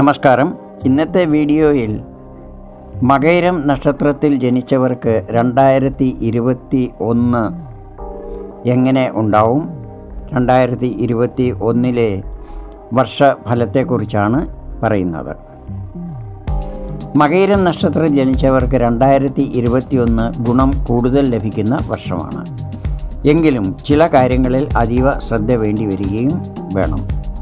നമസ്കാരം ഇന്നത്തെ വീഡിയോയിൽ മകൈരം നക്ഷത്രത്തിൽ ജനിച്ചവർക്ക് രണ്ടായിരത്തി ഇരുപത്തി ഒന്ന് എങ്ങനെ ഉണ്ടാവും രണ്ടായിരത്തി ഇരുപത്തി ഒന്നിലെ വർഷഫലത്തെക്കുറിച്ചാണ് പറയുന്നത് മകൈരം നക്ഷത്രത്തിൽ ജനിച്ചവർക്ക് രണ്ടായിരത്തി ഇരുപത്തിയൊന്ന് ഗുണം കൂടുതൽ ലഭിക്കുന്ന വർഷമാണ് എങ്കിലും ചില കാര്യങ്ങളിൽ അതീവ ശ്രദ്ധ വേണ്ടി വരികയും വേണം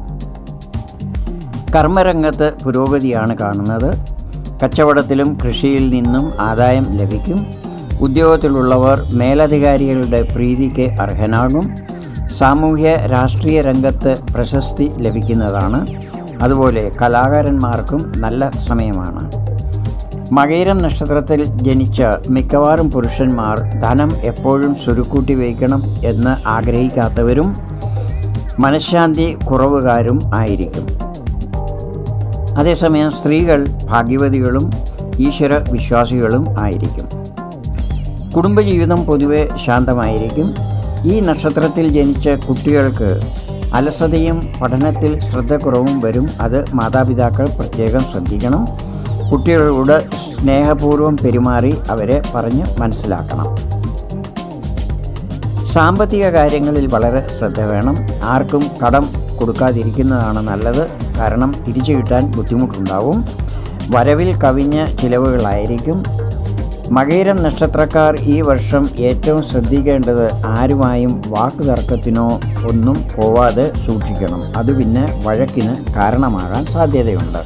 കർമ്മരംഗത്ത് പുരോഗതിയാണ് കാണുന്നത് കച്ചവടത്തിലും കൃഷിയിൽ നിന്നും ആദായം ലഭിക്കും ഉദ്യോഗത്തിലുള്ളവർ മേലധികാരികളുടെ പ്രീതിക്ക് അർഹനാകും സാമൂഹ്യ രാഷ്ട്രീയ രംഗത്ത് പ്രശസ്തി ലഭിക്കുന്നതാണ് അതുപോലെ കലാകാരന്മാർക്കും നല്ല സമയമാണ് മകയിരം നക്ഷത്രത്തിൽ ജനിച്ച മിക്കവാറും പുരുഷന്മാർ ധനം എപ്പോഴും സ്വരുക്കൂട്ടി വയ്ക്കണം എന്ന് ആഗ്രഹിക്കാത്തവരും മനഃശാന്തി കുറവുകാരും ആയിരിക്കും അതേസമയം സ്ത്രീകൾ ഭാഗ്യവതികളും ഈശ്വര വിശ്വാസികളും ആയിരിക്കും കുടുംബജീവിതം പൊതുവെ ശാന്തമായിരിക്കും ഈ നക്ഷത്രത്തിൽ ജനിച്ച കുട്ടികൾക്ക് അലസതയും പഠനത്തിൽ ശ്രദ്ധക്കുറവും വരും അത് മാതാപിതാക്കൾ പ്രത്യേകം ശ്രദ്ധിക്കണം കുട്ടികളോട് സ്നേഹപൂർവ്വം പെരുമാറി അവരെ പറഞ്ഞ് മനസ്സിലാക്കണം സാമ്പത്തിക കാര്യങ്ങളിൽ വളരെ ശ്രദ്ധ വേണം ആർക്കും കടം കൊടുക്കാതിരിക്കുന്നതാണ് നല്ലത് കാരണം തിരിച്ചു കിട്ടാൻ ബുദ്ധിമുട്ടുണ്ടാവും വരവിൽ കവിഞ്ഞ ചിലവുകളായിരിക്കും മകയിരം നക്ഷത്രക്കാർ ഈ വർഷം ഏറ്റവും ശ്രദ്ധിക്കേണ്ടത് ആരുമായും വാക്ക് തർക്കത്തിനോ ഒന്നും പോവാതെ സൂക്ഷിക്കണം അത് പിന്നെ വഴക്കിന് കാരണമാകാൻ സാധ്യതയുണ്ട്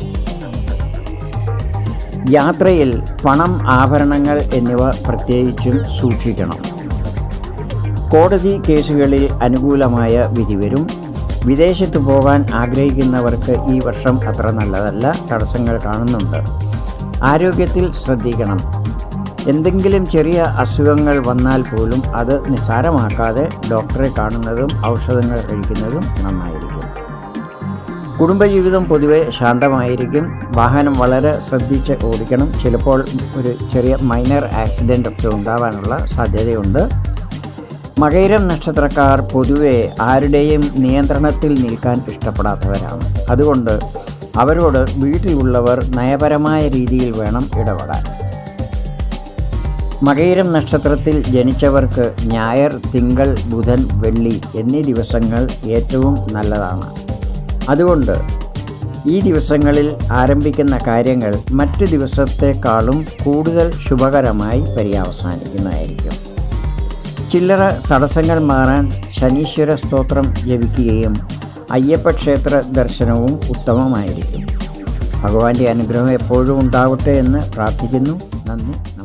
യാത്രയിൽ പണം ആഭരണങ്ങൾ എന്നിവ പ്രത്യേകിച്ചും സൂക്ഷിക്കണം കോടതി കേസുകളിൽ അനുകൂലമായ വിധി വരും വിദേശത്ത് പോകാൻ ആഗ്രഹിക്കുന്നവർക്ക് ഈ വർഷം അത്ര നല്ലതല്ല തടസ്സങ്ങൾ കാണുന്നുണ്ട് ആരോഗ്യത്തിൽ ശ്രദ്ധിക്കണം എന്തെങ്കിലും ചെറിയ അസുഖങ്ങൾ വന്നാൽ പോലും അത് നിസ്സാരമാക്കാതെ ഡോക്ടറെ കാണുന്നതും ഔഷധങ്ങൾ കഴിക്കുന്നതും നന്നായിരിക്കും കുടുംബജീവിതം പൊതുവെ ശാന്തമായിരിക്കും വാഹനം വളരെ ശ്രദ്ധിച്ച് ഓടിക്കണം ചിലപ്പോൾ ഒരു ചെറിയ മൈനർ ആക്സിഡൻ്റ് ഒക്കെ ഉണ്ടാവാനുള്ള സാധ്യതയുണ്ട് മകയിരം നക്ഷത്രക്കാർ പൊതുവെ ആരുടെയും നിയന്ത്രണത്തിൽ നിൽക്കാൻ ഇഷ്ടപ്പെടാത്തവരാണ് അതുകൊണ്ട് അവരോട് വീട്ടിലുള്ളവർ നയപരമായ രീതിയിൽ വേണം ഇടപെടാൻ മകയിരം നക്ഷത്രത്തിൽ ജനിച്ചവർക്ക് ഞായർ തിങ്കൾ ബുധൻ വെള്ളി എന്നീ ദിവസങ്ങൾ ഏറ്റവും നല്ലതാണ് അതുകൊണ്ട് ഈ ദിവസങ്ങളിൽ ആരംഭിക്കുന്ന കാര്യങ്ങൾ മറ്റു ദിവസത്തെക്കാളും കൂടുതൽ ശുഭകരമായി പര്യവസാനിക്കുന്നതായിരിക്കും ചില്ലറ തടസ്സങ്ങൾ മാറാൻ ശനീശ്വര സ്തോത്രം ജപിക്കുകയും അയ്യപ്പ ക്ഷേത്ര ദർശനവും ഉത്തമമായിരിക്കും ഭഗവാന്റെ അനുഗ്രഹം എപ്പോഴും ഉണ്ടാവട്ടെ എന്ന് പ്രാർത്ഥിക്കുന്നു നന്ദി